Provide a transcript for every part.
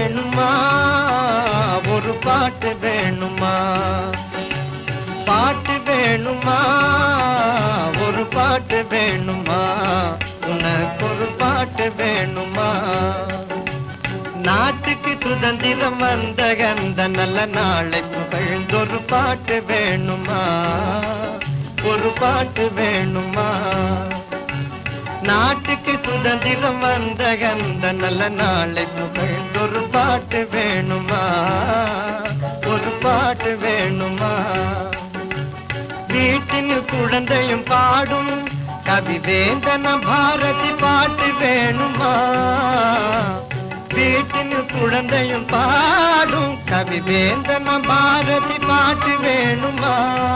வேணுமா ஒரு பாட்டு வேணுமா பாட்டு வேணுமா ஒரு பாட்டு வேணுமா உனக்கு ஒரு பாட்டு வேணுமா நாட்டுக்கு சுதந்திரம் வந்த அந்த நல்ல நாளை புகழ்ந்தொரு பாட்டு வேணுமா ஒரு பாட்டு வேணுமா நாட்டுக்கு சுதந்திரம் வந்த அந்த நல்ல நாளை புகழ்ந்தொரு பாட்டு வேணுமா ஒரு பாட்டு வேணுமா வீட்டின் குழந்தையும் பாடும் கவிவேந்தன பாரதி பாட்டு வேணுமா வீட்டின் குழந்தையும் பாடும் கவிவேந்தன பாரதி பாட்டு வேணுமா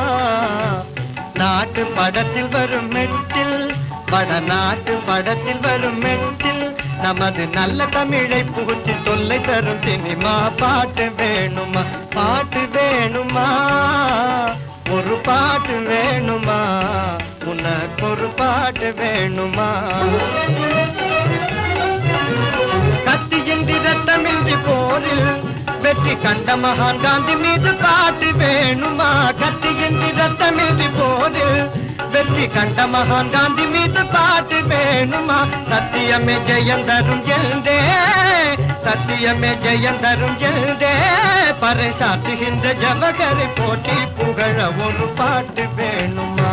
நாட்டு படத்தில் வரும் மெட்டில் வடநாட்டு படத்தில் வரும் மெட்டில் நமது நல்ல தமிழை புகுத்தி தொல்லை தரும் சினிமா பாட்டு வேணுமா பாட்டு வேணுமா ஒரு பாட்டு வேணுமா உனக்கு ஒரு பாட்டு வேணுமா கத்தியின்றி ரத்தமின்றி போரில் வெற்றி கண்ட மகான் காந்தி மீது பாட்டு வேணுமா கத்தியின்றி ரத்தமின்றி போரில் வெற்றி கண்ட மகான் காந்தி மீது பாட்டு வேணுமா சத்தியமே ஜெயம் தரும் எழுந்தே சத்தியமே ஜெயம் தரும் எழுந்தே பறை சாற்றுகின்ற ஜவகரை போட்டி புகழ ஒரு பாட்டு வேணுமா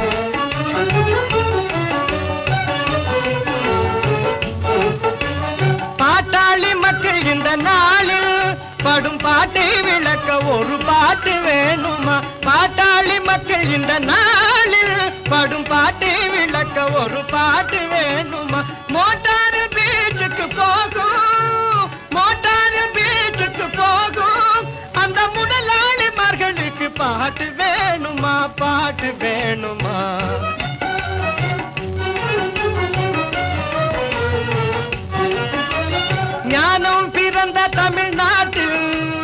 பாட்டாளி மக்கள் இந்த நாளில் படும் பாட்டை விளக்க ஒரு பாட்டு வேணுமா பாட்டாளி மக்கள் இந்த நாளில் படும் பாட்டை விளக்க ஒரு பாட்டு வேணுமா மோட்டார் பீச்சுக்கு போகும் மோட்டார் பீச்சுக்கு போகும் அந்த முதலாளிமார்களுக்கு பாட்டு வேணுமா பாட்டு வேணுமா ஞானம் பிறந்த தமிழ்நாட்டில்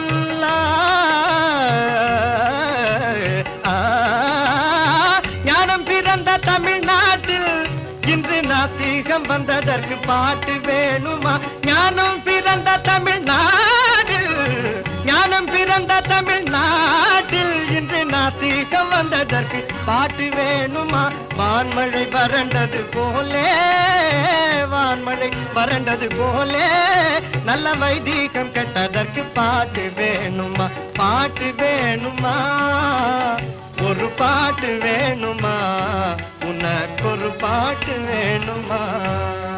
ஆ, ஞானம் பிறந்த தமிழ்நாட்டில் இன்று நாத்திகம் வந்ததற்கு பாட்டு வேணுமா ஞானம் பிறந்த தமிழ்நாட்டில் ஞானம் பிறந்த தமிழ்நாட்டில் இன்று நாத்திகம் வந்ததற்கு பாட்டு வேணுமா வான்மழை வறண்டது போலே வான்மழை வறண்டது போலே நல்ல வைதீகம் கெட்டதற்கு பாட்டு வேணுமா பாட்டு வேணுமா ஒரு பாட்டு வேணுமா உனக்கு ஒரு பாட்டு வேணுமா